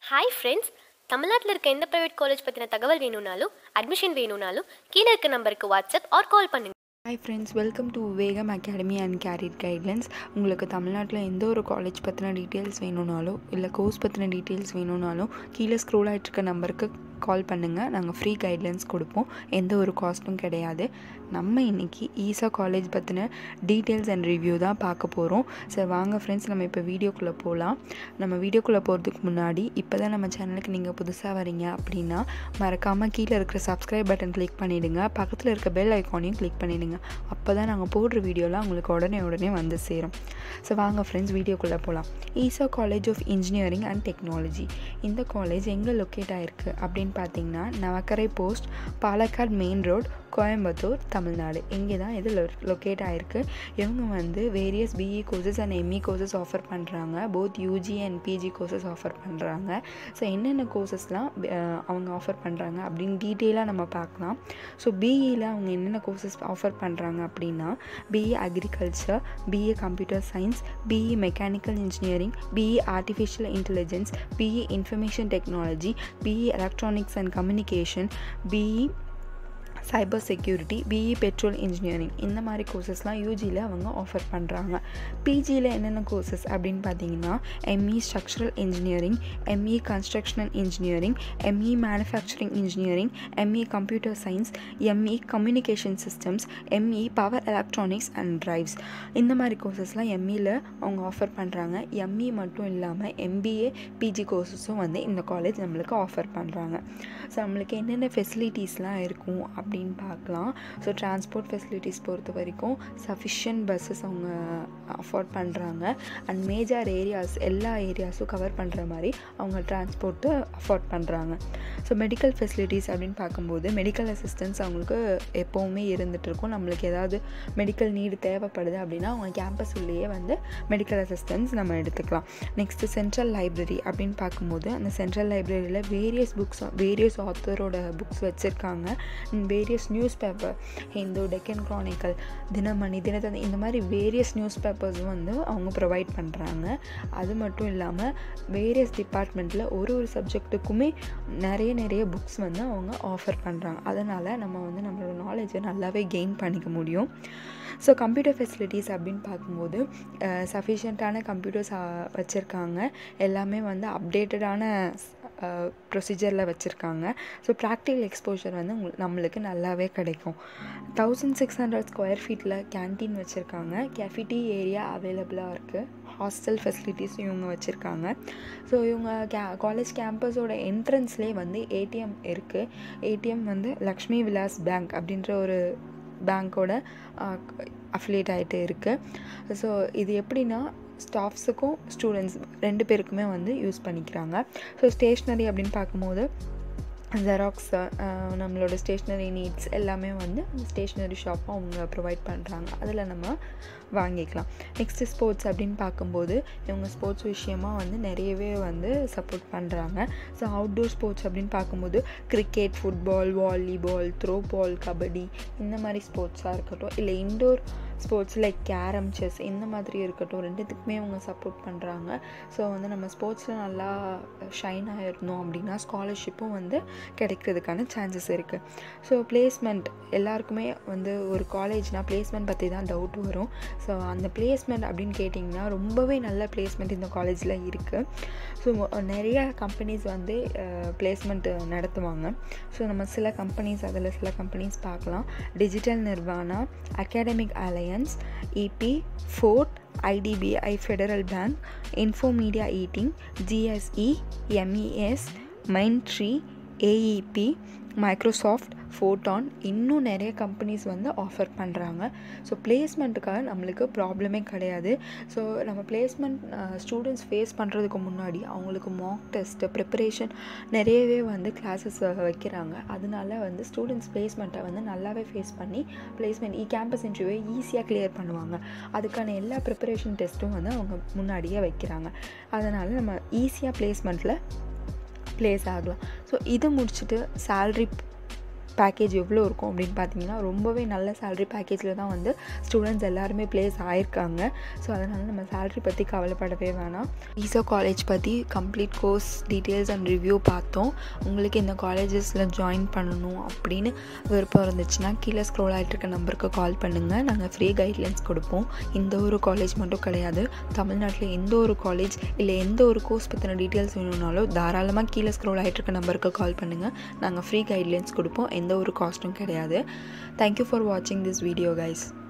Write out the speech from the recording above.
hi friends தமிழ்நாட்டில் இருக்க எந்த ப்ரைவேட் காலேஜ் பற்றின தகவல் வேணும்னாலும் அட்மிஷன் வேணும்னாலும் கீழே இருக்க நம்பருக்கு வாட்ஸ்அப் ஆர் கால் பண்ணுங்க hi friends welcome to Vegam academy and career guidelines உங்களுக்கு தமிழ்நாட்டில் எந்த ஒரு காலேஜ் பற்றின டீட்டெயில்ஸ் வேணும்னாலும் இல்லை கோர்ஸ் பற்றின டீட்டெயில்ஸ் வேணும்னாலும் கீழே ஸ்க்ரோல் ஆகிட்டு இருக்க நம்பருக்கு கால் பண்ணுங்கள் நாங்கள் ஃப்ரீ கைட்லைன்ஸ் கொடுப்போம் எந்த ஒரு காஸ்ட்டும் கிடையாது நம்ம இன்றைக்கி ஈசா காலேஜ் பற்றின டீட்டெயில்ஸ் அண்ட் ரிவ்யூ தான் பார்க்க போகிறோம் சரி வாங்க ஃப்ரெண்ட்ஸ் நம்ம இப்போ வீடியோக்குள்ளே போகலாம் நம்ம வீடியோக்குள்ளே போகிறதுக்கு முன்னாடி இப்போ தான் நம்ம சேனலுக்கு நீங்கள் புதுசாக வரீங்க அப்படின்னா மறக்காமல் கீழே இருக்கிற சப்ஸ்கிரைப் பட்டன் கிளிக் பண்ணிவிடுங்க பக்கத்தில் இருக்க பெல் ஐக்கானையும் கிளிக் பண்ணிவிடுங்க அப்போ தான் நாங்கள் போடுற வீடியோலாம் உங்களுக்கு உடனே உடனே வந்து சேரும் ஸோ வாங்க ஃப்ரெண்ட்ஸ் வீடியோக்குள்ளே போகலாம் Easa college of engineering and technology இந்த காலேஜ் எங்கே லொக்கேட் ஆகிருக்கு அப்படின்னு பார்த்தீங்கன்னா Navakkarai post Palakkad main road Coimbatore Tamil Nadu இங்கே தான் இது லொக்கேட் ஆகிருக்கு இவங்க வந்து various BE courses and ME courses offer பண்ணுறாங்க both UG and PG courses offer பண்ணுறாங்க ஸோ என்னென்ன கோர்சஸ்லாம் அவங்க ஆஃபர் பண்ணுறாங்க அப்படின்னு டீட்டெயிலாக நம்ம பார்க்கலாம் ஸோ பிஇயில் அவங்க என்னென்ன கோர்சஸ் ஆஃபர் பண்ணுறாங்க அப்படின்னா BE agriculture BE computer science BE mechanical engineering BE artificial intelligence BE information technology BE electronics and communication BE cyber security BE petrol engineering இந்த மாதிரி கோர்சஸ்லாம் யூஜியில் அவங்க ஆஃபர் பண்ணுறாங்க பிஜியில் என்னென்ன கோர்சஸ் அப்படின்னு பார்த்தீங்கன்னா ME structural engineering ME constructional engineering ME manufacturing engineering ME computer science ME communication systems ME power electronics and drives இந்த மாதிரி கோர்சஸ்லாம் எம்இயில் அவங்க ஆஃபர் பண்ணுறாங்க எம்இ மட்டும் இல்லாமல் எம்பிஏ பிஜி கோர்சஸும் வந்து இந்த காலேஜ் நம்மளுக்கு ஆஃபர் பண்ணுறாங்க ஸோ நம்மளுக்கு என்னென்ன ஃபெசிலிட்டிஸ்லாம் இருக்கும் அப்படின்னு பார்க்கலாம் ஸோ டிரான்ஸ்போர்ட் ஃபெசிலிட்டிஸ் பொறுத்த வரைக்கும் சஃபிஷியன்ட் பஸ்ஸஸ் அவங்க அஃபோர்ட் பண்ணுறாங்க அண்ட் மேஜர் ஏரியாஸ் எல்லா ஏரியாஸும் கவர் பண்ணுற மாதிரி அவங்க டிரான்ஸ்போர்ட்டு அஃபோர்ட் பண்ணுறாங்க ஸோ மெடிக்கல் ஃபெசிலிட்டிஸ் அப்படின்னு பார்க்கும்போது மெடிக்கல் அசிஸ்டன்ஸ் அவங்களுக்கு எப்போவுமே இருந்துகிட்ருக்கும் நம்மளுக்கு ஏதாவது மெடிக்கல் நீடு தேவைப்படுது அப்படின்னா அவங்க கேம்பஸ் உள்ளேயே வந்து மெடிக்கல் அசிஸ்டன்ஸ் நம்ம எடுத்துக்கலாம் நெக்ஸ்ட்டு சென்ட்ரல் லைப்ரரி அப்படின்னு பார்க்கும்போது அந்த சென்ட்ரல் லைப்ரரியில் வேரியஸ் புக்ஸ் வேரியஸ் ஆத்தரோட புக்ஸ் வச்சுருக்காங்க various newspaper Hindu Deccan Chronicle Dinamani Dinathanthi இந்த மாதிரி வேரியஸ் நியூஸ் பேப்பர்ஸும் வந்து அவங்க ப்ரொவைட் பண்ணுறாங்க அது மட்டும் இல்லாமல் வேரியஸ் டிபார்ட்மெண்ட்டில் ஒரு ஒரு சப்ஜெக்ட்டுக்குமே நிறைய நிறைய புக்ஸ் வந்து அவங்க ஆஃபர் பண்ணுறாங்க அதனால் நம்ம வந்து நம்மளோட நாலேஜை நல்லாவே கெயின் பண்ணிக்க முடியும் ஸோ கம்ப்யூட்டர் ஃபெசிலிட்டிஸ் அப்படின்னு பார்க்கும்போது சஃபிஷியண்ட்டான கம்ப்யூட்டர்ஸ் வச்சுருக்காங்க எல்லாமே வந்து அப்டேட்டடான ப்ரொசீஜரில் வச்சுருக்காங்க ஸோ ப்ராக்டிக்கல் எக்ஸ்போஷர் வந்து உங்களுக்கு நம்மளுக்கு நல்லாவே கிடைக்கும் தௌசண்ட் சிக்ஸ் ஹண்ட்ரட் ஸ்கொயர் ஃபீட்டில் கேன்டீன் வச்சுருக்காங்க கெஃபிட்டி ஏரியா அவைலபிளாக இருக்குது ஹாஸ்டல் ஃபெசிலிட்டிஸ் இவங்க வச்சுருக்காங்க ஸோ இவங்க கே காலேஜ் கேம்பஸோட என்ட்ரன்ஸ்லேயே வந்து ஏடிஎம் இருக்குது ஏடிஎம் வந்து லக்ஷ்மி விலாஸ் பேங்க் அப்படின்ற ஒரு பேங்க்கோட அஃபிலியேட் ஆகிட்டு இருக்குது ஸோ இது எப்படின்னா ஸ்டாஃப்ஸுக்கும் ஸ்டூடெண்ட்ஸ் ரெண்டு பேருக்குமே வந்து யூஸ் பண்ணிக்கிறாங்க ஸோ ஸ்டேஷ்னரி அப்படின்னு பார்க்கும்போது ஜெராக்ஸ் நம்மளோட ஸ்டேஷ்னரி நீட்ஸ் எல்லாமே வந்து அந்த ஸ்டேஷ்னரி ஷாப்பும் அவங்க ப்ரொவைட் பண்ணுறாங்க அதில் நம்ம வாங்கிக்கலாம் நெக்ஸ்ட்டு ஸ்போர்ட்ஸ் அப்படின்னு பார்க்கும்போது இவங்க ஸ்போர்ட்ஸ் விஷயமாக வந்து நிறையவே வந்து சப்போர்ட் பண்ணுறாங்க ஸோ அவுட்டோர் ஸ்போர்ட்ஸ் அப்படின்னு பார்க்கும்போது cricket football volleyball throw ball kabaddi இந்த மாதிரி ஸ்போர்ட்ஸாக இருக்கட்டும் இல்லை indoor sports like carrom chess இந்த மாதிரி இருக்கட்டும் ரெண்டுத்துக்குமே அவங்க சப்போர்ட் பண்ணுறாங்க ஸோ வந்து நம்ம ஸ்போர்ட்ஸில் நல்லா ஷைன் ஆகிருந்தோம் அப்படின்னா ஸ்காலர்ஷிப்பும் வந்து கிடைக்கிறதுக்கான சான்சஸ் இருக்குது ஸோ பிளேஸ்மெண்ட் எல்லாருக்குமே வந்து ஒரு காலேஜ்னால் பிளேஸ்மெண்ட் பற்றி தான் டவுட் வரும் ஸோ அந்த பிளேஸ்மெண்ட் அப்படின்னு கேட்டிங்கன்னா ரொம்பவே நல்ல பிளேஸ்மெண்ட் இந்த காலேஜில் இருக்குது ஸோ நிறைய கம்பெனிஸ் வந்து பிளேஸ்மெண்ட் நடத்துவாங்க ஸோ நம்ம சில கம்பெனிஸ் அதில் சில கம்பெனிஸ் பார்க்கலாம் டிஜிட்டல் நிர்வாணா அகாடமிக் அலையன்ஸ் இபி Ford IDBI Federal Bank Info Media ஈட்டிங் GSE MES Mindtree AEP Microsoft Photon இன்னும் நிறைய கம்பெனிஸ் வந்து ஆஃபர் பண்ணுறாங்க ஸோ பிளேஸ்மெண்ட்டுக்காக நம்மளுக்கு ப்ராப்ளமே கிடையாது ஸோ நம்ம பிளேஸ்மெண்ட் ஸ்டூடெண்ட்ஸ் ஃபேஸ் பண்ணுறதுக்கு முன்னாடி அவங்களுக்கு மாக் டெஸ்ட்டு ப்ரிப்பரேஷன் நிறையவே வந்து கிளாஸஸ் வைக்கிறாங்க அதனால வந்து ஸ்டூடெண்ட்ஸ் பிளேஸ்மெண்ட்டை வந்து நல்லாவே ஃபேஸ் பண்ணி பிளேஸ்மெண்ட் இ கேம்பஸ் இன்டர்வியூவை ஈஸியாக கிளியர் பண்ணுவாங்க அதுக்கான எல்லா ப்ரிப்பரேஷன் டெஸ்ட்டும் வந்து அவங்க முன்னாடியே வைக்கிறாங்க அதனால் நம்ம ஈஸியாக பிளேஸ்மெண்ட்டில் ப்ளேஸ் ஆகலாம் ஸோ இதை முடிச்சுட்டு சேல்ரி பேக்கேஜ் எவ்வளோ இருக்கும் அப்படின்னு பார்த்தீங்கன்னா ரொம்பவே நல்ல சேலரி பேக்கேஜில் தான் வந்து ஸ்டூடெண்ட்ஸ் எல்லாருமே ப்ளேஸ் ஆயிருக்காங்க ஸோ அதனால் நம்ம சேலரி பற்றி கவலைப்படவே வேணாம் ஈசா காலேஜ் பற்றி complete course details and review பார்த்தோம் உங்களுக்கு இந்த காலேஜஸில் ஜாயின் பண்ணணும் அப்படின்னு விருப்பம் இருந்துச்சுன்னா கீழே ஸ்க்ரோல் ஆகிட்டு இருக்க நம்பருக்கு கால் பண்ணுங்கள் நாங்கள் ஃப்ரீ கைட்லைன்ஸ் கொடுப்போம் இந்த ஒரு காலேஜ் மட்டும் கிடையாது தமிழ்நாட்டில் எந்த ஒரு காலேஜ் இல்லை எந்த ஒரு கோர்ஸ் பற்றின டீட்டெயில்ஸ் வேணும்னாலும் தாராளமாக கீழே ஸ்க்ரோல் ஆகிட்டு இருக்க நம்பருக்கு கால் பண்ணுங்கள் நாங்கள் ஃப்ரீ கைட்லைன்ஸ் கொடுப்போம் எந்த ஒரு காஸ்ட்டும் கிடையாது தேங்க்யூ ஃபார் வாட்சிங் திஸ் வீடியோ கைஸ்